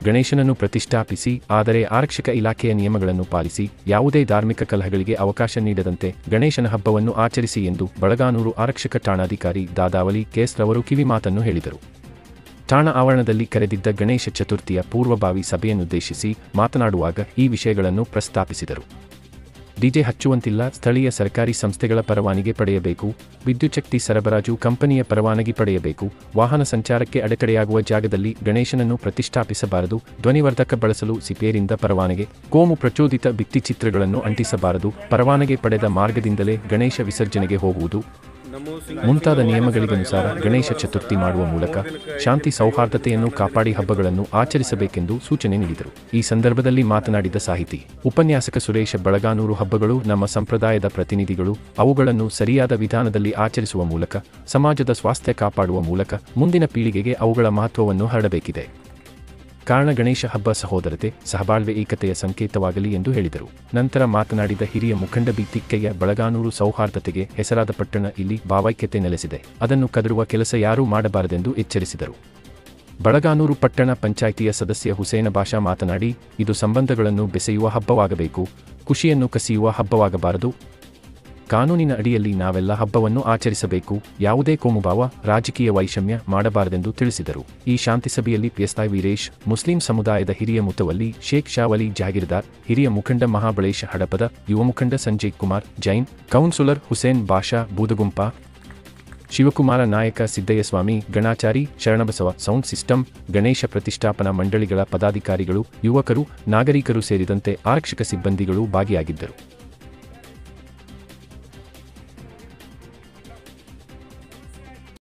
ಗಣೇಶನನ್ನು ಪ್ರತಿಷ್ಠಾಪಿಸಿ ಆದರೆ ಆರಕ್ಷಕ ಇಲಾಖೆಯ ನಿಯಮಗಳನ್ನು ಪಾಲಿಸಿ ಯಾವುದೇ ಧಾರ್ಮಿಕ ಕಲಹಗಳಿಗೆ ಅವಕಾಶ ನೀಡದಂತೆ ಗಣೇಶನ ಹಬ್ಬವನ್ನು ಆಚರಿಸಿ ಎಂದು ಬಳಗಾನೂರು ಆರಕ್ಷಕ ಠಾಣಾಧಿಕಾರಿ ದಾದಾವಲಿ ಕೇಸ್ ರವರು ಕಿವಿಮಾತನ್ನು ಹೇಳಿದರು ಠಾಣಾ ಆವರಣದಲ್ಲಿ ಕರೆದಿದ್ದ ಗಣೇಶ ಚತುರ್ಥಿಯ ಪೂರ್ವಭಾವಿ ಸಭೆಯನ್ನುದ್ದೇಶಿಸಿ ಮಾತನಾಡುವಾಗ ಈ ವಿಷಯಗಳನ್ನು ಪ್ರಸ್ತಾಪಿಸಿದರು ಡಿಜೆ ಹಚ್ಚುವಂತಿಲ್ಲ ಸ್ಥಳೀಯ ಸರ್ಕಾರಿ ಸಂಸ್ಥೆಗಳ ಪರವಾನಗಿ ಪಡೆಯಬೇಕು ವಿದ್ಯುಚ್ಛಕ್ತಿ ಸರಬರಾಜು ಕಂಪನಿಯ ಪರವಾನಗಿ ಪಡೆಯಬೇಕು ವಾಹನ ಸಂಚಾರಕ್ಕೆ ಅಡೆತಡೆಯಾಗುವ ಜಾಗದಲ್ಲಿ ಗಣೇಶನನ್ನು ಪ್ರತಿಷ್ಠಾಪಿಸಬಾರದು ಧ್ವನಿವರ್ಧಕ ಬಳಸಲು ಸಿಪೇರಿಂದ ಪರವಾನಗಿ ಕೋಮು ಪ್ರಚೋದಿತ ಭಿತ್ತಿಚಿತ್ರಗಳನ್ನು ಅಂಟಿಸಬಾರದು ಪರವಾನಗಿ ಪಡೆದ ಮಾರ್ಗದಿಂದಲೇ ಗಣೇಶ ವಿಸರ್ಜನೆಗೆ ಹೋಗುವುದು ಮುಂತಾದ ನಿಯಮಗಳಿಗನುಸಾರ ಗಣೇಶ ಚತುರ್ಥಿ ಮಾಡುವ ಮೂಲಕ ಶಾಂತಿ ಸೌಹಾರ್ದತೆಯನ್ನು ಕಾಪಾಡಿ ಹಬ್ಬಗಳನ್ನು ಆಚರಿಸಬೇಕೆಂದು ಸೂಚನೆ ನೀಡಿದರು ಈ ಸಂದರ್ಭದಲ್ಲಿ ಮಾತನಾಡಿದ ಸಾಹಿತಿ ಉಪನ್ಯಾಸಕ ಸುರೇಶ ಬಳಗಾನೂರು ಹಬ್ಬಗಳು ನಮ್ಮ ಸಂಪ್ರದಾಯದ ಪ್ರತಿನಿಧಿಗಳು ಅವುಗಳನ್ನು ಸರಿಯಾದ ವಿಧಾನದಲ್ಲಿ ಆಚರಿಸುವ ಮೂಲಕ ಸಮಾಜದ ಸ್ವಾಸ್ಥ್ಯ ಕಾಪಾಡುವ ಮೂಲಕ ಮುಂದಿನ ಪೀಳಿಗೆಗೆ ಅವುಗಳ ಮಹತ್ವವನ್ನು ಹರಡಬೇಕಿದೆ ಕಾರಣ ಗಣೇಶ ಹಬ್ಬ ಸಹೋದರತೆ ಸಹಬಾಳ್ವೆ ಏಕತೆಯ ಸಂಕೇತವಾಗಲಿ ಎಂದು ಹೇಳಿದರು ನಂತರ ಮಾತನಾಡಿದ ಹಿರಿಯ ಮುಖಂಡ ಬಿ ತಿಕ್ಕಯ್ಯ ಬಳಗಾನೂರು ಸೌಹಾರ್ದತೆಗೆ ಹೆಸರಾದ ಪಟ್ಟಣ ಇಲ್ಲಿ ಭಾವೈಕ್ಯತೆ ನೆಲೆಸಿದೆ ಅದನ್ನು ಕದರುವ ಕೆಲಸ ಯಾರೂ ಮಾಡಬಾರದೆಂದು ಎಚ್ಚರಿಸಿದರು ಬಳಗಾನೂರು ಪಟ್ಟಣ ಪಂಚಾಯಿತಿಯ ಸದಸ್ಯ ಹುಸೇನ ಭಾಷಾ ಮಾತನಾಡಿ ಇದು ಸಂಬಂಧಗಳನ್ನು ಬೆಸೆಯುವ ಹಬ್ಬವಾಗಬೇಕು ಖುಷಿಯನ್ನು ಕಸಿಯುವ ಹಬ್ಬವಾಗಬಾರದು ಕಾನೂನಿನ ಅಡಿಯಲ್ಲಿ ನಾವೆಲ್ಲ ಹಬ್ಬವನ್ನು ಆಚರಿಸಬೇಕು ಯಾವುದೇ ಕೋಮುಭಾವ ರಾಜಕೀಯ ವೈಷಮ್ಯ ಮಾಡಬಾರದೆಂದು ತಿಳಿಸಿದರು ಈ ಶಾಂತಿ ಸಭೆಯಲ್ಲಿ ಪಿಎಸ್ಐ ವೀರೇಶ್ ಮುಸ್ಲಿಂ ಸಮುದಾಯದ ಹಿರಿಯ ಮುತವಲ್ಲಿ ಶೇಖ್ ಶಾವಲಿ ಜಾಗೀರ್ದಾರ್ ಹಿರಿಯ ಮುಖಂಡ ಮಹಾಬಳೇಶ ಹಡಪದ ಯುವ ಮುಖಂಡ ಸಂಜಯ್ ಕುಮಾರ್ ಜೈನ್ ಕೌನ್ಸುಲರ್ ಹುಸೇನ್ ಬಾಷಾ ಬೂದಗುಂಪ ಶಿವಕುಮಾರ ನಾಯಕ ಸಿದ್ದಯ್ಯಸ್ವಾಮಿ ಗಣಾಚಾರಿ ಶರಣಬಸವ ಸೌಂಡ್ ಸಿಸ್ಟಮ್ ಗಣೇಶ ಪ್ರತಿಷ್ಠಾಪನಾ ಮಂಡಳಿಗಳ ಪದಾಧಿಕಾರಿಗಳು ಯುವಕರು ನಾಗರಿಕರು ಸೇರಿದಂತೆ ಆರಕ್ಷಕ ಸಿಬ್ಬಂದಿಗಳು ಭಾಗಿಯಾಗಿದ್ದರು